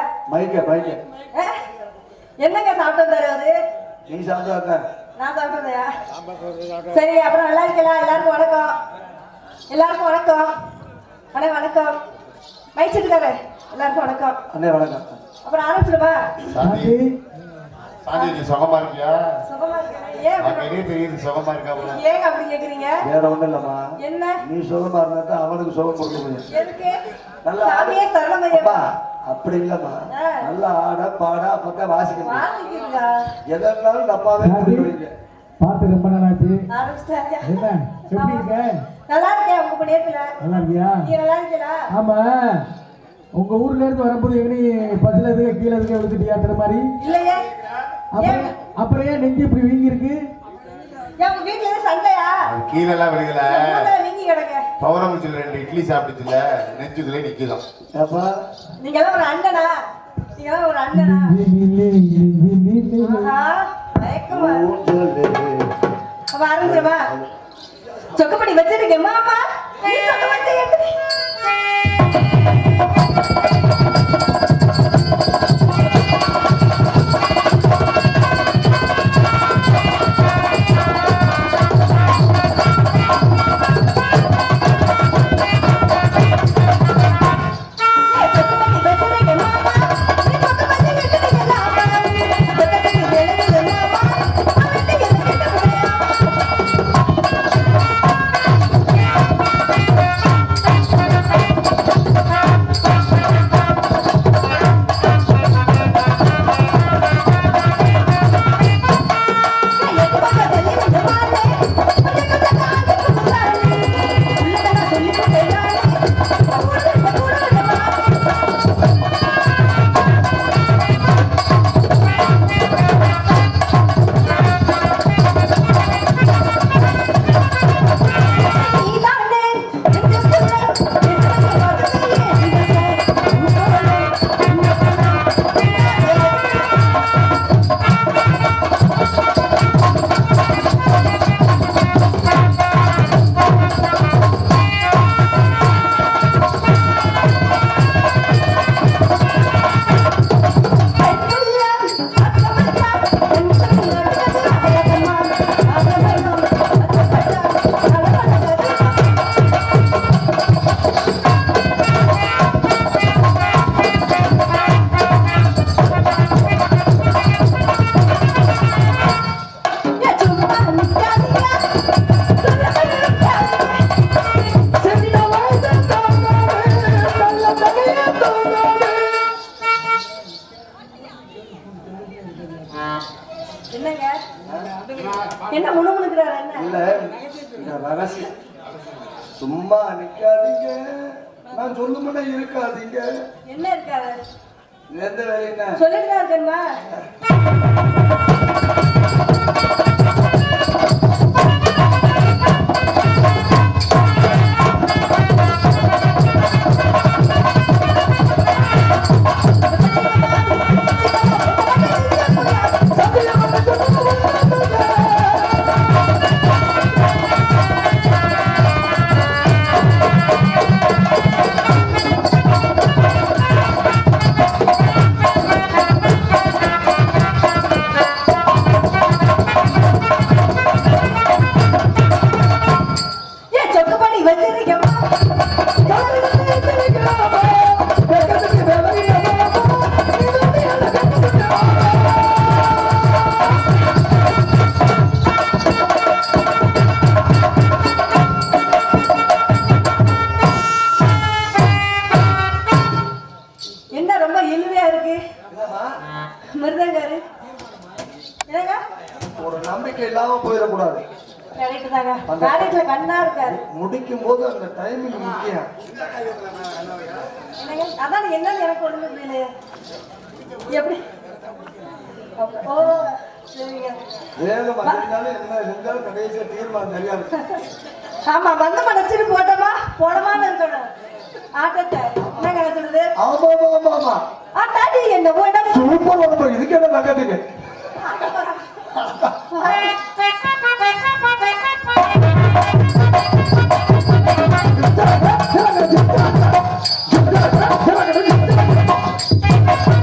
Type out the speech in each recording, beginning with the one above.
மைக்க மைக்க ஏ, என்னங்க சாப்பிட்டு வந்தாரு அவரு நீ சாப்பிட்டாக்க நான் சாப்பிட்டதையா சரி அப்புறம் நல்லா இருக்கலாம் எல்லாருக்கும் வணக்கம் எல்லாருக்கும் வணக்கம் அண்ணே வணக்கம் மைச்சிருக்காரு எல்லாருக்கும் வணக்கம் அண்ணே வணக்கம் அப்புறம் ஆரம்பிச்சிடுமா சாந்தி சாந்தி நீ சுகமா இருக்கியா சுகமா இருக்கேன் ஏன் அப்படி- எனக்கே தெரியுது சுகமா இருக்கா போல ஏங்க அப்படி கேக்குறீங்க வேற ஒண்ணும் இல்லம்மா என்ன நீ சுகமா இருந்தா தான் அவனுக்கு சுகம் கொடுக்க முடியும் எதுக்கு நல்லா சாமியே அப்பா சரணமையப்பா அப்படி இல்லம்மா ஆ. நல்லா ஆட பாட அப்பதான் வாசிக்கணும் வாசிக்கிறீங்களா எதா இருந்தாலும் தப்பாவே புரியுறீங்க பார்த்து ரொம்ப நாள் ஆச்சு ஆரம்பிச்சிட்டாங்க என்ன எப்படி இருக்க நல்லா இருக்கேன் உங்க நேரத்துல நல்லா இருக்கியா நீ நல்லா இருக்கீங்களா ஆமா உங்க ஊர்ல இருந்து வரும்போது எங்கனி பஸ்ல இருந்து கீழே இருந்து விழுந்துட்டியா அந்த மாதிரி இல்லையே அப்புறம் ஏன் அப்புறம் ஏன் நெஞ்சு இப்படி வீங்கி இருக்கு ஏன் உங்க வீட்டுல எதுவும் சண்டையா அது கீழே எல்லாம் விழுகல மூத்தல வீங்கி கிடக்க பௌர்ணமிச்சில் ரெண்டு இட்லி சாப்பிட்டுச்சுல நெஞ்சுக்குள்ளே நிக்குதாம் ஏப்பா நீங்க எல்லாம் ஒரு அண்ணனா நீங்க எல்லாம் ஒரு அண்ணனா ஆஹா மயக்கமா ஊஞ்சல் அப்ப ஆரம்பிச்சிருமா சொக்கப்படி வச்சிருக்கேன் மாமா நீ சொக்க வச்சிருக்க என்னங்க என்ன முணுமுணுக்கிறாரு என்ன இல்ல இந்த ரகசியம் சும்மா நிக்காதீங்க நான் சொல்லுமுன்னே இருக்காதீங்க என்ன இருக்காரு எந்த வேலைன்னா சொல்லிட்டு தான் இருக்கேன்மா ஏன் சொக்கப்படி வச்சிருக்கேம்மா என்ன ரொம்ப இழுவையா இருக்கு மிருதங்காரு என்னங்க ஒரு நம்பிக்கை இல்லாம போயிடக்கூடாது கரெக்ட் தாங்க காலேஜ்ல கண்ணா இருக்காரு முடிக்கும் போது அந்த டைமிங் முக்கியம் என்னங்க அதான் என்னன்னு எனக்கு ஒண்ணுமே புரியலையே எப்படி ஓ சரிங்க வேகம் வந்ததுனால என்ன இருந்தாலும் கடைசியா தீர்மானம் தெரியாது ஆமா வந்து மனசிட்டு போட்டோமா போடமான்னு இருக்கணும் ஆட்டத்தை என்ன கிடைச்சிருது ஆமா ஆமா ஆமா ஆமா ஆட்டாடி என்ன போயிட்டா சூப்பர் உடம்பு இதுக்கு என்ன நகத்துக்கு ஆ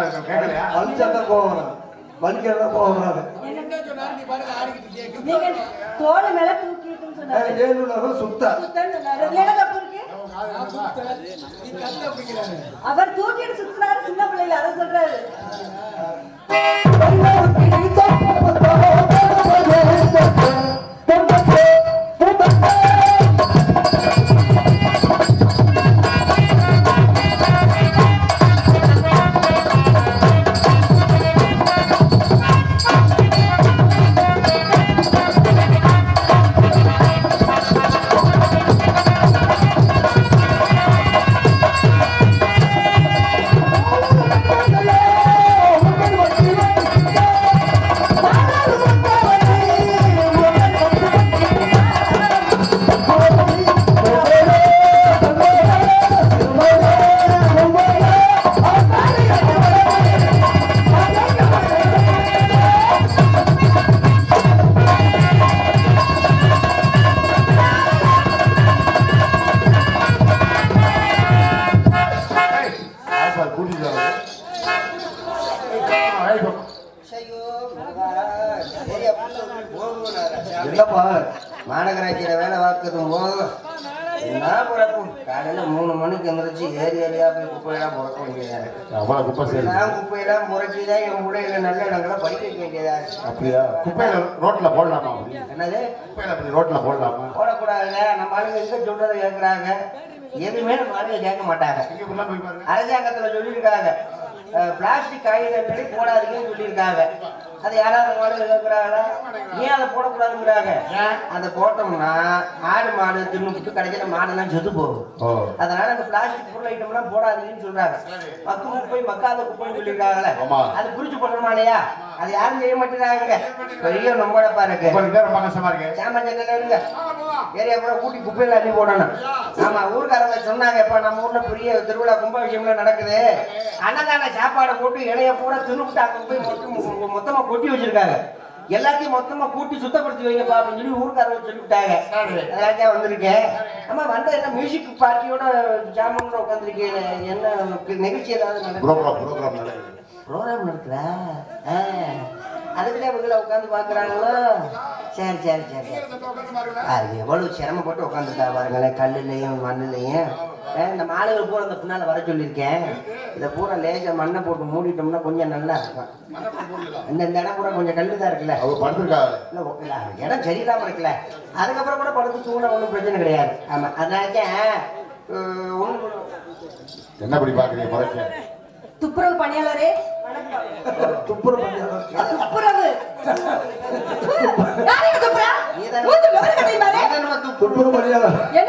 இருக்கும் கேட்கலையா வலிச்சா தான் கோவம் வராது வலிக்கிறதா கோவம் வராது நீங்க தோல் மேல தூக்கிட்டுன்னு சொன்னாரு ஏழு சுத்த சுத்தன்னு சொன்னாரு இதுல என்ன தப்பு இருக்கு அவர் தூக்கிட்டு சுத்துறாரு சின்ன பிள்ளைல அதை சொல்றாரு ஆசார் கூட்டிட்டு வர இல்லப்பா மாநகராட்சியில வேலை பார்க்கறதும் போது என்ன பிறக்கும் காலையில மூணு மணிக்கு எந்திரிச்சு ஏரி ஏரியா போய் குப்பையெல்லாம் புறக்க வேண்டியதா இருக்கு அவ்வளவு குப்பை சரி நான் குப்பையெல்லாம் புறக்கி தான் என் பிள்ளைகளை நல்ல இடங்களை படிக்க வைக்க வேண்டியதா இருக்கு அப்படியா குப்பையில ரோட்ல போடலாமா அப்படி என்னது குப்பையில அப்படி ரோட்ல போடலாமா போடக்கூடாதுங்க நம்ம ஆளுங்க எங்க சொல்றதை கேட்கறாங்க எதுவுமே நம்ம ஆளுங்க கேட்க மாட்டாங்க இங்க இப்படிலாம் போய் பாருங்க அரசாங்கத்துல சொல்லியிருக்காங்க பிளாஸ்டிக் காகிதங்களை போடாதீங்கன்னு சொல்லியிருக்காங்க அது யாராவது மாடு கேட்குறாங்களா ஏன் அதை போடக்கூடாதுங்கிறாங்க அதை போட்டோம்னா ஆடு மாடு தின்னுபிட்டு கடைசியில மாடெல்லாம் செத்து போகும் ஓ அதனால அந்த பிளாஸ்டிக் பொருள் ஐட்டம்லாம் போடாதீங்கன்னு சொல்றாங்க மக்கும் குப்பை மக்காத குப்பைன்னு சொல்லியிருக்காங்கல்ல ஆமா. அது புரிச்சு போடணுமா இல்லையா அது யாரும் செய்ய மாட்டேங்கிறாங்க பெரிய நம்மள பாருங்க உங்களுக்கு ரொம்ப கஷ்டமா இருக்கு சாமான் இருங்க ஏரியா பூரா கூட்டி குப்பையில அள்ளி போடணும் ஆமா ஊர்க்காரங்க சொன்னாங்க இப்ப நம்ம ஊர்ல பெரிய திருவிழா கும்பாபிஷேகம்லாம் நடக்குது அன்னதான சாப்பாடை போட்டு இலைய பூரா தின்னுட்டாங்க போய் மொத்தம் மொத்தமா கொட்டி வச்சிருக்காங்க எல்லாத்தையும் மொத்தமா கூட்டி சுத்தப்படுத்தி வைங்கப்பா அப்படின்னு சொல்லி ஊர்க்காரங்க சொல்லிவிட்டாங்க அதெல்லாம் வந்திருக்கேன் ஆமா வந்த என்ன மியூசிக் பார்ட்டியோட ஜாமனோட உட்காந்துருக்கேன் என்ன நிகழ்ச்சி ஏதாவது நடக்குது ப்ரோக்ராம் ப்ரோக்ராம் நடக்குது ப்ரோக்ராம் நடக்குதா ஆ அதுக்குள்ள இவங்கள உட்காந்து பார்க்குறாங்களோ சரி சரி சரி சரி அது எவ்வளவு சிரமப்பட்டு உட்காந்துருக்கா பாருங்களேன் கல்லுலையும் மண்ணுலையும் ஆ, இந்த மாலுகளை பூரா இந்த பின்னால வர சொல்லியிருக்கேன் இதை பூரா லேசா மண்ணை போட்டு மூடிட்டோம்னா கொஞ்சம் நல்லா இருக்கும் இந்த இந்த இடம் பூரா கொஞ்சம் கல்லு தான் இருக்குல்ல அவர் படுத்திருக்காரு இல்ல, ஓ- இல்ல, இடம் சரியில்லாம இருக்குல்ல அதுக்கப்புறம் கூட படுத்து தூங்கினா ஒன்றும் பிரச்சனை கிடையாது ஆமா அதனால ஒன்றும் என்ன இப்படி பாக்குறீங்க முறைக்க துப்புரவு பணியாளரே வணக்கம் துப்புரவு பண்ணியாளர். துப்புரவு யாருங்க துப்புரா நீதான் மூஞ்சி முகர கதை பாரு நீதான் நம்ம துப்பு- துப்புரவு பணியாளர் என்ன